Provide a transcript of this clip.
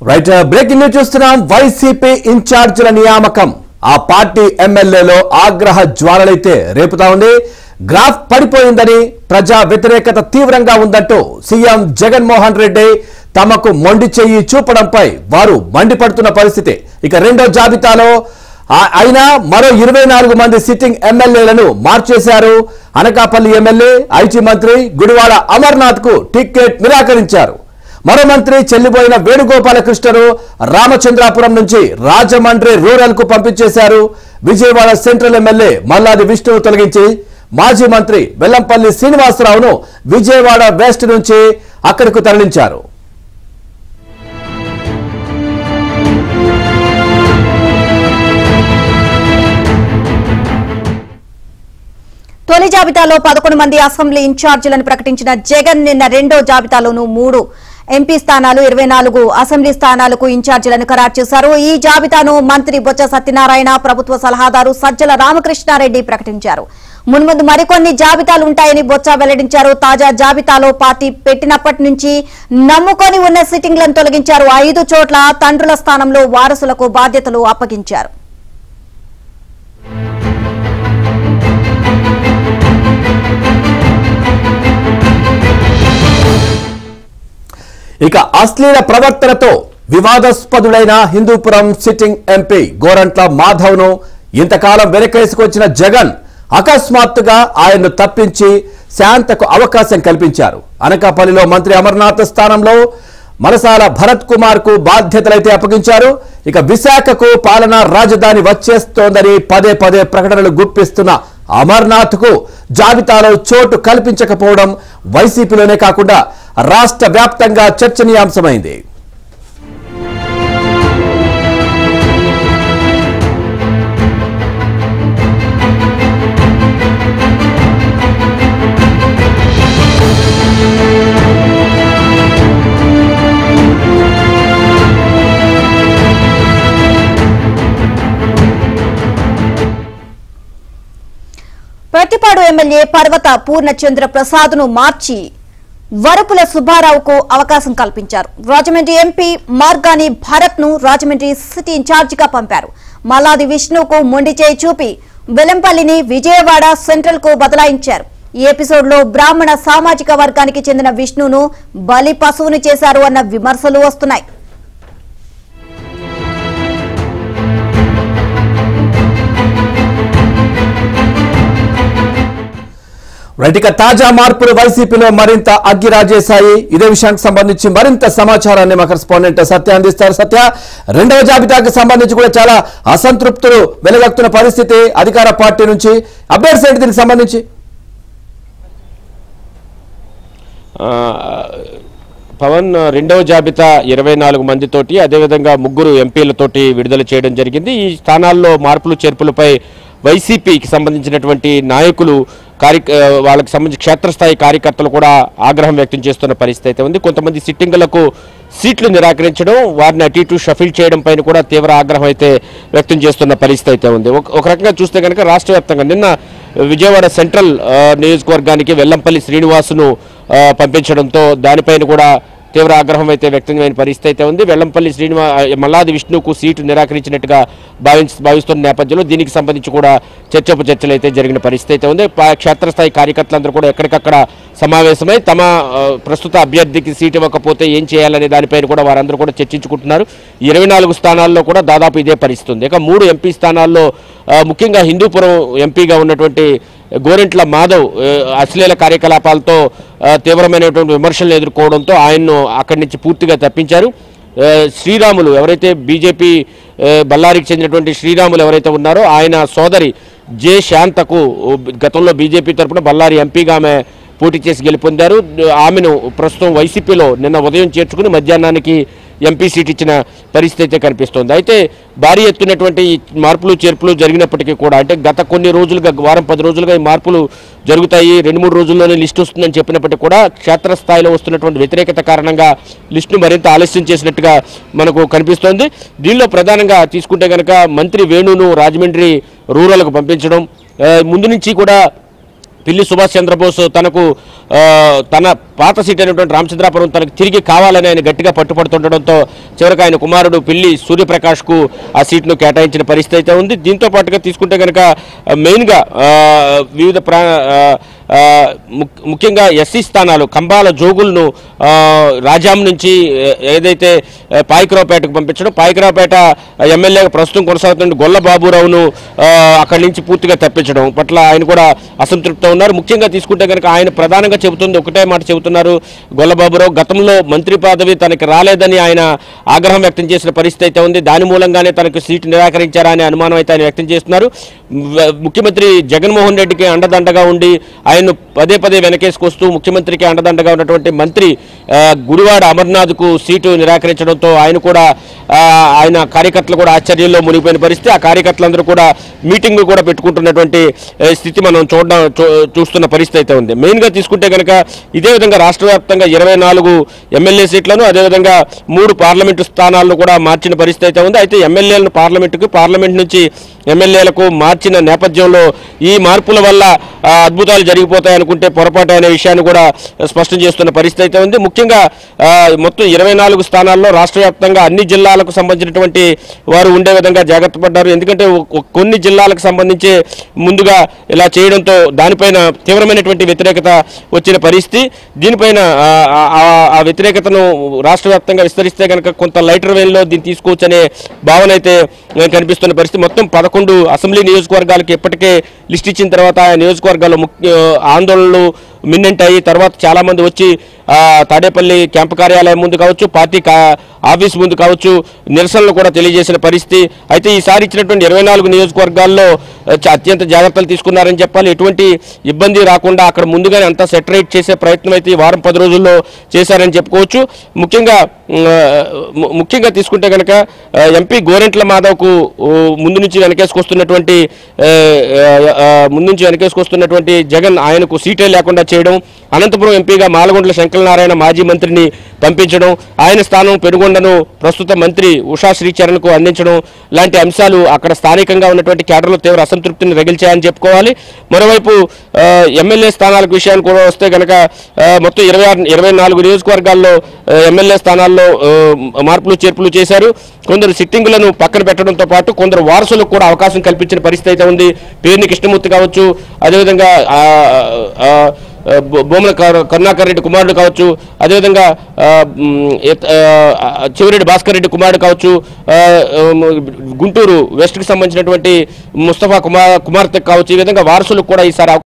right breaking news చూస్తున్నాం YCP ఇన్ఛార్జీల నియామకం ఆ పార్టీ ఎమ్మెల్యేలో ఆగ్రహ జ్వాలలైతే రేపుతా ఉంది గ్రాఫ్ పడిపోయిందని ప్రజా వ్యతిరేకత తీవ్రంగా ఉందంటూ సీఎం జగన్మోహన్ రెడ్డి తమకు మొండి చెయ్యి చూపడంపై వారు మండిపడుతున్న పరిస్థితి ఇక రెండో జాబితాలో ఆ- అయినా మరో ఇరవై నాలుగు మంది సిట్టింగ్ ఎమ్మెల్యేలను మార్చేశారు అనకాపల్లి ఎమ్మెల్యే ఐటీ మంత్రి గుడివాడ అమర్నాథ్ కు టికెట్ నిరాకరించారు మరో మంత్రి చెల్లిపోయిన వేణుగోపాలకృష్ణను రామచంద్రాపురం నుంచి రాజమండ్రి రూరల్ కు పంపించేశారు విజయవాడ సెంట్రల్ ఎమ్మెల్యే మల్లాది విష్ణువు తొలగించి మాజీ మంత్రి వెల్లంపల్లి శ్రీనివాసరావును విజయవాడ వెస్ట్ నుంచి అక్కడకు తరలించారు తొలి జాబితాలో పదకొండు మంది అసెంబ్లీ ఇన్ఛార్జీలను ప్రకటించిన జగన్ నిన్న రెండో జాబితాలోనూ మూడు ఎంపీ స్థానాలు ఇరవై నాలుగు అసెంబ్లీ స్థానాలకు ఇన్ఛార్జీలను ఖరారు చేశారు ఈ జాబితాను మంత్రి బొత్స సత్యనారాయణ ప్రభుత్వ సలహాదారు సజ్జల రామకృష్ణారెడ్డి ప్రకటించారు మున్ముందు మరికొన్ని జాబితాలు ఉంటాయని బొత్స వెల్లడించారు తాజా జాబితాలో పార్టీ పెట్టినప్పటి నుంచి నమ్ముకొని ఉన్న సిట్టింగ్లను తొలగించారు ఐదు చోట్ల తండ్రుల స్థానంలో వారసులకు బాధ్యతలు అప్పగించారు ఇక అశ్లీల ప్రవర్తనతో వివాదాస్పదుడైన హిందూపురం సిట్టింగ్ ఎంపీ గోరంట్ల మాధవ్ ను ఇంతకాలం వెనకేసుకొచ్చిన జగన్ అకస్మాత్తుగా ఆయన్ను తప్పించి శాంతకు అవకాశం కల్పించారు అనకాపల్లిలో మంత్రి అమర్నాథ్ స్థానంలో మనసాల భరత్ కుమార్ కు బాధ్యతలైతే అప్పగించారు ఇక విశాఖకు పాలనా రాజధాని వచ్చేస్తోందని పదే పదే ప్రకటనలు గుప్పిస్తున్న అమర్నాథ్ కు జాబితాలో చోటు కల్పించకపోవడం వైసీపీలోనే కాకుండా రాష్ట్ర వ్యాప్తంగా చర్చనీయాంశమైంది ప్రతిపాడు ఎమ్మెల్యే పర్వత పూర్ణచంద్ర ప్రసాద్ ను మార్చి వరపుల సుబ్బారావుకు అవకాశం కల్పించారు రాజమండ్రి ఎంపీ మార్గాని భరత్ ను రాజమండ్రి సిటీ ఇన్ఛార్జిగా పంపారు మల్లాది విష్ణుకు మొండి చేయి చూపి వెలంపల్లిని విజయవాడ సెంట్రల్ కు బదలాయించారు ఈ ఎపిసోడ్ లో బ్రాహ్మణ సామాజిక వర్గానికి చెందిన విష్ణును బలి పశువును చేశారు అన్న విమర్శలు వస్తున్నాయి రైట్ ఇక తాజా మార్పులు వైసీపీలో మరింత అగ్గిరాజేశాయి ఇదే విషయానికి సంబంధించి మరింత సమాచారాన్ని మా కరెస్పాండెంట్ సత్య అందిస్తారు సత్య రెండవ జాబితాకు సంబంధించి కూడా చాలా అసంతృప్తులు వెలువెత్తున్న పరిస్థితి అధికార పార్టీ నుంచి అప్డేట్స్ ఏంటి దీనికి సంబంధించి ఆ, పవన్ రెండవ జాబితా ఇరవై నాలుగు మందితోటి అదేవిధంగా ముగ్గురు ఎంపీలతోటి విడుదల చేయడం జరిగింది ఈ స్థానాల్లో మార్పులు చేర్పులపై వైసీపీకి సంబంధించినటువంటి నాయకులు కార్య ఆ, వాళ్ళకి సంబంధించి క్షేత్రస్థాయి కార్యకర్తలు కూడా ఆగ్రహం వ్యక్తం చేస్తున్న పరిస్థితి అయితే ఉంది కొంతమంది సిట్టింగులకు సీట్లు నిరాకరించడం వారిని అటు ఇటు షఫిల్ చేయడం పైన కూడా తీవ్ర ఆగ్రహం అయితే వ్యక్తం చేస్తున్న పరిస్థితి అయితే ఉంది ఒక ఒక రకంగా చూస్తే కనుక రాష్ట్ర వ్యాప్తంగా నిన్న విజయవాడ సెంట్రల్ ఆ, నియోజకవర్గానికి వెల్లంపల్లి శ్రీనివాసును ఆ, పంపించడంతో దానిపైన కూడా తీవ్ర ఆగ్రహం అయితే వ్యక్తమైన పరిస్థితి అయితే ఉంది వెల్లంపల్లి శ్రీనివా మల్లాది విష్ణుకు సీటు నిరాకరించినట్టుగా భావించ భావిస్తున్న నేపథ్యంలో దీనికి సంబంధించి కూడా చర్చోప చర్చలు అయితే జరిగిన పరిస్థితి అయితే ఉంది పా- క్షేత్రస్థాయి కార్యకర్తలందరూ కూడా ఎక్కడికక్కడ సమావేశమై తమ ఆ, ప్రస్తుత అభ్యర్థికి సీటు ఇవ్వకపోతే ఏం చేయాలనే దానిపైన కూడా వారందరూ కూడా చర్చించుకుంటున్నారు ఇరవై నాలుగు స్థానాల్లో కూడా దాదాపు ఇదే పరిస్థితి ఉంది ఇక మూడు ఎంపీ స్థానాల్లో ఆ, ముఖ్యంగా హిందూపురం ఎంపీగా ఉన్నటువంటి గోరెంట్ల మాధవ్ ఆ, అశ్లీల కార్యకలాపాలతో ఆ, తీవ్రమైనటువంటి విమర్శలు ఎదుర్కోవడంతో ఆయన్ను అక్కడి నుంచి పూర్తిగా తప్పించారు ఆ, శ్రీరాములు ఎవరైతే బీజేపీ ఆ, బళ్ళారికి చెందినటువంటి శ్రీరాములు ఎవరైతే ఉన్నారో ఆయన సోదరి జే శాంతకు ఓ, గతంలో బీజేపీ తరపున బళ్ళారి ఎంపీగా ఆమె పోటీ చేసి గెలుపొందారు ఆమెను ప్రస్తుతం వైసీపీలో నిన్న ఉదయం చేర్చుకుని మధ్యాహ్నానికి ఎంపీ సీట్ ఇచ్చిన పరిస్థితి అయితే కనిపిస్తోంది అయితే భారీ ఎత్తునటువంటి ఈ మార్పులు చేర్పులు జరిగినప్పటికీ కూడా అంటే గత కొన్ని రోజులుగా వారం పది రోజులుగా ఈ మార్పులు జరుగుతాయి రెండు మూడు రోజుల్లోనే లిస్టు వస్తుందని చెప్పినప్పటికీ కూడా క్షేత్రస్థాయిలో వస్తున్నటువంటి వ్యతిరేకత కారణంగా లిస్టును మరింత ఆలస్యం చేసినట్టుగా మనకు కనిపిస్తోంది దీనిలో ప్రధానంగా తీసుకుంటే కనుక మంత్రి వేణును రాజమండ్రి రూరల్కు పంపించడం ఆ, ముందు నుంచి కూడా పిల్లి సుభాష్ చంద్రబోస్ తనకు ఆ, తన పాత సీట్ అయినటువంటి రామచంద్రాపురం తనకు తిరిగి కావాలని ఆయన గట్టిగా పట్టుపడుతుండడంతో చివరికి ఆయన కుమారుడు పిల్లి సూర్యప్రకాష్కు ఆ సీట్ను కేటాయించిన పరిస్థితి అయితే ఉంది దీంతో పాటుగా తీసుకుంటే కనుక ఆ, మెయిన్గా ఆ, వివిధ ప్రా ఆ, ఆ, ముక్- ముఖ్యంగా ఎస్సీ స్థానాలు కంబాల జోగులను ఆ, రాజాం నుంచి ఏ- ఏదైతే ఆ, పాయకరావుపేటకు పంపించడం పాయకరావుపేట ఎమ్మెల్యేగా ప్రస్తుతం కొనసాగుతున్న గొల్ల బాబురావును ఆ, అక్కడి నుంచి పూర్తిగా తప్పించడం పట్ల ఆయన కూడా అసంతృప్తితో ఉన్నారు ముఖ్యంగా తీసుకుంటే కనుక ఆయన ప్రధానంగా చెబుతుంది ఒకటే మాట చెబుతున్నారు గొల్లబాబురావు గతంలో మంత్రి పదవి తనకి రాలేదని ఆయన ఆగ్రహం వ్యక్తం చేసిన పరిస్థితి అయితే ఉంది దాని మూలంగానే తనకు సీటు నిరాకరించారా అనే అనుమానం అయితే ఆయన వ్యక్తం చేస్తున్నారు వ- ముఖ్యమంత్రి జగన్మోహన్ రెడ్డికి అండదండగా ఉండి ఆయన్ను పదే పదే వెనకేసుకొస్తూ ముఖ్యమంత్రికి అండదండగా ఉన్నటువంటి మంత్రి ఆ, గుడివాడ అమర్నాథ్కు సీటు నిరాకరించడంతో ఆయన కూడా ఆ, ఆయన కార్యకర్తలు కూడా ఆశ్చర్యంలో మునిగిపోయిన పరిస్థితి ఆ కార్యకర్తలందరూ కూడా మీటింగ్ కూడా పెట్టుకుంటున్నటువంటి ఏ, స్థితి మనం చూడడం చూ- చూస్తున్న పరిస్థితి అయితే ఉంది మెయిన్గా తీసుకుంటే కనుక ఇదే విధంగా రాష్ట్ర వ్యాప్తంగా ఇరవై నాలుగు ఎమ్మెల్యే సీట్లను అదేవిధంగా మూడు పార్లమెంటు స్థానాలను కూడా మార్చిన పరిస్థితి అయితే ఉంది అయితే ఎమ్మెల్యేలను పార్లమెంటుకు పార్లమెంట్ నుంచి ఎమ్మెల్యేలకు మార్చిన నేపథ్యంలో ఈ మార్పుల వల్ల ఆ, అద్భుతాలు జరిగిపోతాయి అనుకుంటే పొరపాటు అనే విషయాన్ని కూడా స్పష్టం చేస్తున్న పరిస్థితి అయితే ఉంది ముఖ్యంగా ఆ, మొత్తం ఇరవై నాలుగు స్థానాల్లో రాష్ట్ర వ్యాప్తంగా అన్ని జిల్లాలకు సంబంధించినటువంటి వారు ఉండే విధంగా జాగ్రత్త పడ్డారు ఎందుకంటే ఒ- కొన్ని జిల్లాలకు సంబంధించి ముందుగా ఇలా చేయడంతో దానిపైన తీవ్రమైనటువంటి వ్యతిరేకత వచ్చిన పరిస్థితి దీనిపైన ఆ, ఆ, ఆ వ్యతిరేకతను రాష్ట్ర వ్యాప్తంగా విస్తరిస్తే కనుక కొంత లైటర్ వేల్లో దీన్ని తీసుకోవచ్చనే భావన అయితే ఆ, కనిపిస్తున్న పరిస్థితి మొత్తం పదకొండు అసెంబ్లీ నియోజకవర్గాలకు ఇప్పటికే లిస్ట్ ఇచ్చిన తర్వాత ఆ నియోజకవర్గాల్లో ముఖ్య ఆందోళనలు మిన్నంటాయి తర్వాత చాలా మంది వచ్చి ఆ, తాడేపల్లి క్యాంపు కార్యాలయం ముందు కావచ్చు పార్టీ కా- ఆఫీస్ ముందు కావచ్చు నిరసనలు కూడా తెలియజేసిన పరిస్థితి అయితే ఈసారి ఇచ్చినటువంటి ఇరవై నాలుగు నియోజకవర్గాల్లో ఆ, చ- అత్యంత జాగ్రత్తలు తీసుకున్నారని చెప్పాలి ఎటువంటి ఇబ్బంది రాకుండా అక్కడ ముందుగానే అంతా సెటరేట్ చేసే ప్రయత్నం అయితే ఈ వారం పది రోజుల్లో చేశారని చెప్పుకోవచ్చు ముఖ్యంగా ఉమ్, ఆ, ము- ముఖ్యంగా తీసుకుంటే కనుక ఆ, ఎంపీ గోరెంట్ల మాధవ్కు ఊ, ముందు నుంచి వెనకేసుకొస్తున్నటువంటి ఆ, ఆ, ఆ, ముందు నుంచి వెనకేసుకొస్తున్నటువంటి జగన్ ఆయనకు సీటే లేకుండా చేయడం అనంతపురం ఎంపీగా మాలగుండ్ల శంకరనారాయణ మాజీ మంత్రిని పంపించడం ఆయన స్థానం పెనుగొండను ప్రస్తుత మంత్రి ఉషా శ్రీచరణ్కు అందించడం లాంటి అంశాలు అక్కడ స్థానికంగా ఉన్నటువంటి కేడర్లో తీవ్ర అసంతృప్తిని రగిల్చాయని చెప్పుకోవాలి మరోవైపు ఆ, ఎమ్మెల్యే స్థానాలకు విషయాన్ని కూడా వస్తే కనుక ఆ, మొత్తం ఇరవై ఆరు ఇరవై నాలుగు నియోజకవర్గాల్లో ఆ, ఎమ్మెల్యే స్థానాల్లో ఆ, మార్పులు చేర్పులు చేశారు కొందరు సిట్టింగులను పక్కన పెట్టడంతో పాటు కొందరు వారసులకు కూడా అవకాశం కల్పించిన పరిస్థితి అయితే ఉంది పేరుని కృష్ణమూర్తి కావచ్చు అదేవిధంగా ఆ, ఆ, ఆ, బొ- బొమ్మల కరు- కరుణాకర్ రెడ్డి కుమారుడు కావచ్చు అదేవిధంగా ఆ, మ్, ఎత్- ఆ, ఆ, చివరెడ్డి భాస్కర్ రెడ్డి కుమారుడు కావచ్చు ఆ, ఉమ్, గుంటూరు వెస్ట్కి సంబంధించినటువంటి ముస్తఫా కుమార్ కుమార్తె కావచ్చు ఈ విధంగా వారసులకు కూడా ఈసారి అవకాశం